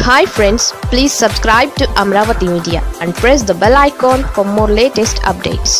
hi friends please subscribe to Amaravati media and press the bell icon for more latest updates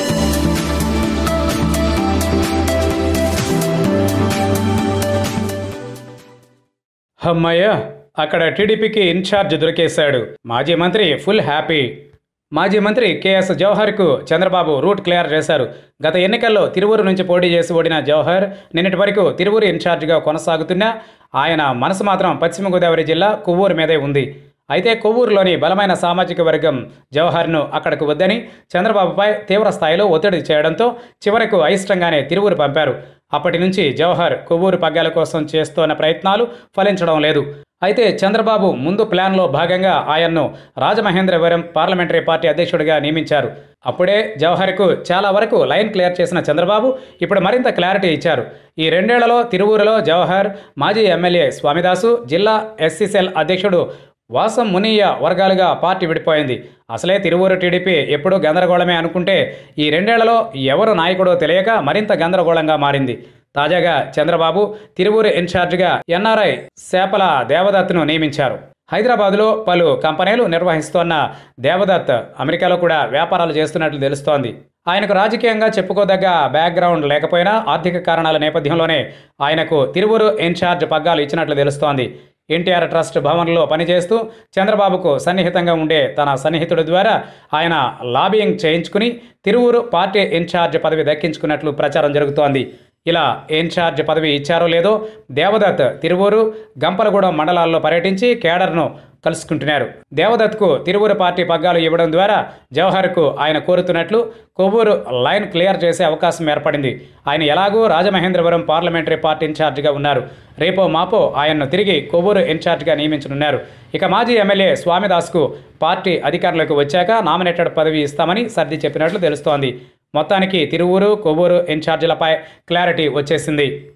హమ్మయ్య అక్కడ టీడీపీకి incharge దొరికేశాడు మాజీ మంత్రి full happy మాజీ మంత్రి కేఎస్ జవహర్కు చంద్రబాబు రూట్ క్లియర్ చేశారు గత ఎన్నికల్లో తిరువూరు నుంచి పోటీ చేసి ఓడిన జవహర్ నిన్నటి వరకు తిరువూరు ఇన్ఛార్జిగా కొనసాగుతున్నా ఆయన మనసు మాత్రం పశ్చిమ గోదావరి జిల్లా కొవ్వూరు మీదే ఉంది అయితే కొవ్వూరులోని బలమైన సామాజిక వర్గం జవహర్ను అక్కడకు వద్దని చంద్రబాబుపై తీవ్ర స్థాయిలో ఒత్తిడి చేయడంతో చివరకు అయిష్టంగానే తిరువూరు పంపారు అప్పటి నుంచి జవహర్ కొవ్వూరు పగ్గాల కోసం చేస్తోన్న ప్రయత్నాలు ఫలించడం లేదు అయితే చంద్రబాబు ముందు ప్లాన్లో భాగంగా ఆయన్ను రాజమహేంద్రవరం పార్లమెంటరీ పార్టీ అధ్యక్షుడిగా నియమించారు అప్పుడే జవహర్కు చాలా వరకు లైన్ క్లియర్ చేసిన చంద్రబాబు ఇప్పుడు మరింత క్లారిటీ ఇచ్చారు ఈ రెండేళ్లలో తిరువూరులో జవహర్ మాజీ ఎమ్మెల్యే స్వామిదాసు జిల్లా ఎస్సీసెల్ అధ్యక్షుడు వాసం మునియ వర్గాలుగా పార్టీ విడిపోయింది అసలే తిరువూరు టీడీపీ ఎప్పుడూ గందరగోళమే అనుకుంటే ఈ రెండేళ్లలో ఎవరు నాయకుడో తెలియక మరింత గందరగోళంగా మారింది తాజాగా చంద్రబాబు తిరువూరు ఇన్ఛార్జిగా ఎన్ఆర్ఐ సేపల దేవదత్ను నియమించారు హైదరాబాదులో పలు కంపెనీలు నిర్వహిస్తోన్న దేవదత్ అమెరికాలో కూడా వ్యాపారాలు చేస్తున్నట్లు తెలుస్తోంది ఆయనకు రాజకీయంగా చెప్పుకోదగ్గ బ్యాక్గ్రౌండ్ లేకపోయినా ఆర్థిక కారణాల నేపథ్యంలోనే ఆయనకు తిరువురు ఇన్ఛార్జ్ పగ్గాలు ఇచ్చినట్లు తెలుస్తోంది ఎన్టీఆర్ ట్రస్ట్ భవన్లో పనిచేస్తూ చంద్రబాబుకు సన్నిహితంగా ఉండే తన సన్నిహితుడి ద్వారా ఆయన లాబియింగ్ చేయించుకుని తిరువురు పార్టీ ఇన్ఛార్జ్ పదవి దక్కించుకున్నట్లు ప్రచారం జరుగుతోంది ఇలా ఇన్ఛార్జ్ పదవి ఇచ్చారో లేదో దేవదత్ తిరువూరు గంపలగూడెం మండలాల్లో పర్యటించి కేడర్ను కలుసుకుంటున్నారు దేవదత్కు తిరువురు పార్టీ పగ్గాలు ఇవ్వడం ద్వారా జవహర్కు ఆయన కోరుతున్నట్లు కొవ్వూరు లైన్ క్లియర్ చేసే అవకాశం ఏర్పడింది ఆయన ఎలాగూ రాజమహేంద్రవరం పార్లమెంటరీ పార్టీ ఇన్ఛార్జిగా ఉన్నారు రేపో మాపో ఆయన్ను తిరిగి కొవ్వూరు ఇన్ఛార్జిగా నియమించనున్నారు ఇక మాజీ ఎమ్మెల్యే స్వామిదాస్కు పార్టీ అధికారంలోకి వచ్చాక నామినేటెడ్ పదవి ఇస్తామని సర్ది చెప్పినట్లు తెలుస్తోంది మొత్తానికి తిరువూరు కొవ్వూరు ఇన్ఛార్జీలపై క్లారిటీ వచ్చేసింది